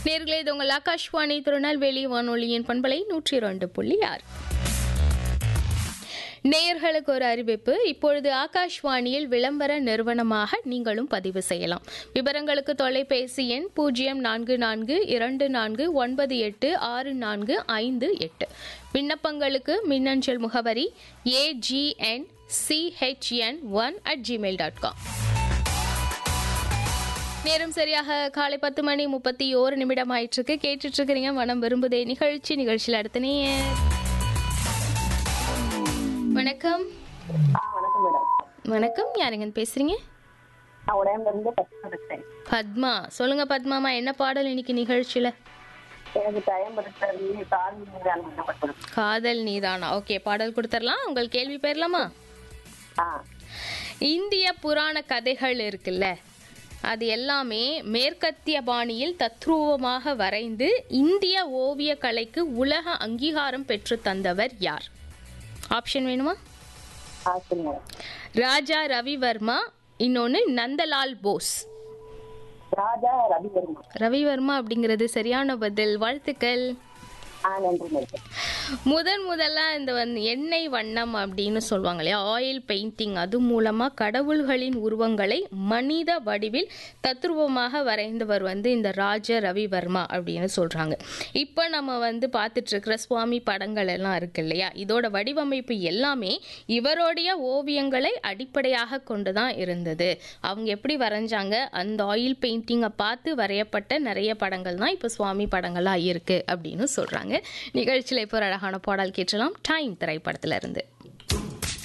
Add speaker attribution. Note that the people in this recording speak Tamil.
Speaker 1: நேர்களே இது உங்கள் ஆகாஷ்வாணி திருநெல்வேலி வானொலியின் பண்பலை நூற்றி இரண்டு புள்ளி ஆறு நேயர்களுக்கு ஒரு அறிவிப்பு இப்பொழுது ஆகாஷ்வாணியில் விளம்பர நிறுவனமாக நீங்களும் பதிவு செய்யலாம் விவரங்களுக்கு தொலைபேசி எண் பூஜ்ஜியம் நான்கு நான்கு இரண்டு நான்கு ஒன்பது எட்டு ஆறு நான்கு ஐந்து எட்டு விண்ணப்பங்களுக்கு மின்னஞ்சல் முகவரி AGN CHN one at Gmail dot com நேரம் சரியாக காலை பத்து மணி முப்பத்தி ஓரு நிமிடம் ஆயிட்டு இருக்கு கேட்டுட்டு இருக்கிறீங்க மனம் விரும்புதே நிகழ்ச்சி நிகழ்ச்சியில் அடுத்த நேயர் வணக்கம்
Speaker 2: ஆ வணக்கம் மேடம்
Speaker 1: வணக்கம் யாருங்க பேசுறீங்க
Speaker 2: நான் உடம்புல இருந்து பத்து பேசுறேன்
Speaker 1: பத்மா சொல்லுங்க பத்மாமா என்ன பாடல் இன்னைக்கு நிகழ்ச்சியில
Speaker 2: எனக்கு டைம் இருக்கிறது கால் மீதான
Speaker 1: காதல் நீதானா ஓகே பாடல் கொடுத்துடலாம் உங்கள் கேள்வி பெறலாமா
Speaker 2: ஆ
Speaker 1: இந்திய புராண கதைகள் இருக்குல்ல அது எல்லாமே மேற்கத்திய பாணியில் தத்ரூபமாக வரைந்து இந்திய ஓவிய கலைக்கு உலக அங்கீகாரம் பெற்று தந்தவர் யார் ஆப்ஷன் வேணுமா
Speaker 2: ஆ சரி மேடம்
Speaker 1: ராஜா ரவிவர்மா இன்னொன்று நந்தலால் போஸ்
Speaker 2: ராஜா ரவிவர்மா
Speaker 1: ரவிவர்மா அப்படிங்கிறது சரியான பதில் வாழ்த்துக்கள்
Speaker 2: ஆ நன்றி மேடம்
Speaker 1: முதன் முதல்ல இந்த வந்து எண்ணெய் வண்ணம் அப்படின்னு சொல்லுவாங்க இல்லையா ஆயில் பெயிண்டிங் அது மூலமாக கடவுள்களின் உருவங்களை மனித வடிவில் தத்ரூபமாக வரைந்தவர் வந்து இந்த ராஜ ரவிவர்மா அப்படின்னு சொல்கிறாங்க இப்போ நம்ம வந்து பார்த்துட்டு இருக்கிற சுவாமி படங்கள் எல்லாம் இருக்கு இல்லையா இதோட வடிவமைப்பு எல்லாமே இவருடைய ஓவியங்களை அடிப்படையாக கொண்டு தான் இருந்தது அவங்க எப்படி வரைஞ்சாங்க அந்த ஆயில் பெயிண்டிங்கை பார்த்து வரையப்பட்ட நிறைய படங்கள் தான் இப்போ சுவாமி படங்களாக இருக்கு அப்படின்னு சொல்கிறாங்க நிகழ்ச்சியில் இப்போ ஒரு அழகான பாடல் கேட்டலாம் டைம் திரைப்படத்துல இருந்து